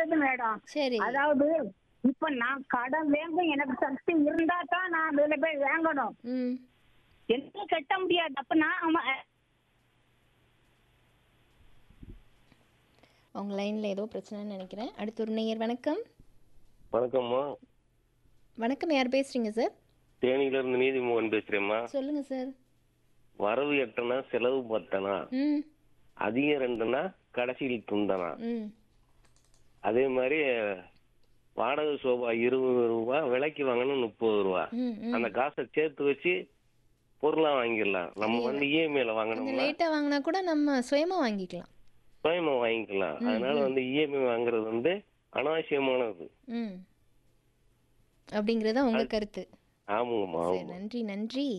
நல்லது மேடம் சரி அதாவது இப்ப நான் கடன் வேங்க எனக்கு சக்தி இருந்தா தான் நான் அதுல போய் வாங்கணும் ம் என்ன கட்ட முடியாது அப்ப நான் அவன் உங்க லைன்ல ஏதோ பிரச்சனைன்னு நினைக்கிறேன் அடுத்து ஒரு நேயர் வணக்கம் வணக்கம்மா வணக்கம் யார் பேசுறீங்க சார் தேனியில இருந்து நீதிமோகன் பேசுறேம்மா சொல்லுங்க சார் வரவு எட்டனா செலவு பத்தனா ம் அதிகம் ரெண்டுனா கடைசியில் துண்டனா ம் அதே மாதிரி வாடகை சோபா இருபது ரூபா விலைக்கு வாங்கணும் முப்பது ரூபா ம் ம் அந்த காசை சேர்த்து வச்சு பொருளா வாங்கிடலாம் நம்ம வந்து இஎம்ஐல கொஞ்சம் வாங்கினோம்னா லேட்டாக வாங்கினா கூட நம்ம சுயமா வாங்கிக்கலாம் சுயமா வாங்கிக்கலாம் அதனால வந்து இஎம்ஐ வாங்குறது வந்து அனாவசியமானது ம் அப்படிங்கிறதா உங்க கருத்து ஆமாங்கம்மா சரி ஆமா நன்றி நன்றி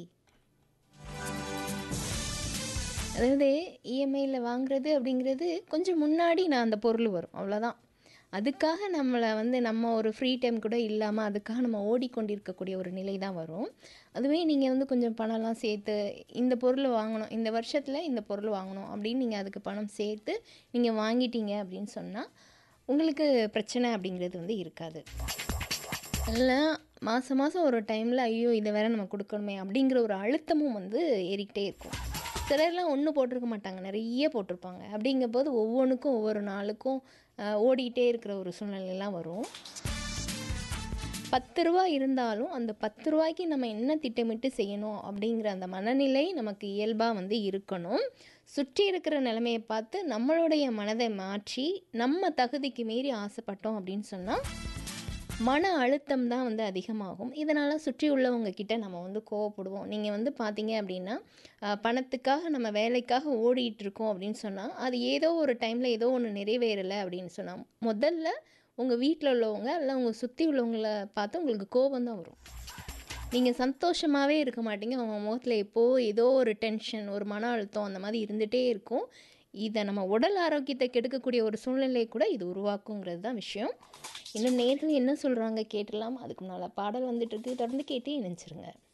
அதாவது இஎம்ஐயில் வாங்குறது அப்படிங்கிறது கொஞ்சம் முன்னாடி நான் அந்த பொருள் வரும் அவ்வளோதான் அதுக்காக நம்மளை வந்து நம்ம ஒரு ஃப்ரீ டைம் கூட இல்லாமல் அதுக்காக நம்ம ஓடிக்கொண்டிருக்கக்கூடிய ஒரு நிலை தான் வரும் அதுவே நீங்கள் வந்து கொஞ்சம் பணம்லாம் சேர்த்து இந்த பொருள் வாங்கணும் இந்த வருஷத்தில் இந்த பொருள் வாங்கணும் அப்படின்னு நீங்கள் அதுக்கு பணம் சேர்த்து நீங்கள் வாங்கிட்டீங்க அப்படின்னு சொன்னால் உங்களுக்கு பிரச்சனை அப்படிங்கிறது வந்து இருக்காது இல்லை மாதம் மாதம் ஒரு டைமில் ஐயோ இதை வேற நம்ம கொடுக்கணுமே அப்படிங்கிற ஒரு அழுத்தமும் வந்து ஏறிக்கிட்டே இருக்கும் சிலர்லாம் ஒன்று போட்டிருக்க மாட்டாங்க நிறைய போட்டிருப்பாங்க அப்படிங்கும்போது ஒவ்வொன்றுக்கும் ஒவ்வொரு நாளுக்கும் அஹ், ஓடிக்கிட்டே இருக்கிற ஒரு சூழ்நிலைலாம் வரும் பத்து ரூபா இருந்தாலும் அந்த பத்து ரூபாய்க்கு நம்ம என்ன திட்டமிட்டு செய்யணும் அப்படிங்கிற அந்த மனநிலை நமக்கு இயல்பாக வந்து இருக்கணும் சுற்றி இருக்கிற நிலைமையை பார்த்து நம்மளுடைய மனதை மாற்றி நம்ம தகுதிக்கு மீறி ஆசைப்பட்டோம் அப்படின்னு சொன்னால் மன அழுத்தம் தான் வந்து அதிகமாகும் இதனால் சுற்றி உள்ளவங்க கிட்ட நம்ம வந்து கோவப்படுவோம் நீங்கள் வந்து பார்த்தீங்க அப்படின்னா அஹ், பணத்துக்காக நம்ம வேலைக்காக ஓடிட்டு இருக்கோம் அப்படின்னு சொன்னால் அது ஏதோ ஒரு டைமில் ஏதோ ஒன்று நிறைவேறலை அப்படின்னு சொன்னால் முதல்ல உங்கள் வீட்டில் உள்ளவங்க இல்லை உங்கள் சுற்றி உள்ளவங்கள பார்த்து உங்களுக்கு கோபம் தான் வரும் நீங்கள் சந்தோஷமாகவே இருக்க மாட்டீங்க அவங்க முகத்தில் எப்போது ஏதோ ஒரு டென்ஷன் ஒரு மன அழுத்தம் அந்த மாதிரி இருந்துகிட்டே இருக்கும் இதை நம்ம உடல் ஆரோக்கியத்தை கெடுக்கக்கூடிய ஒரு சூழ்நிலையை கூட இது உருவாக்குங்கிறது தான் விஷயம் இன்னும் நேர்கள் என்ன சொல்கிறாங்க கேட்டுடலாம் அதுக்கு முன்னால் பாடல் வந்துட்டு இருக்கு தொடர்ந்து கேட்டு இணைஞ்சிருங்க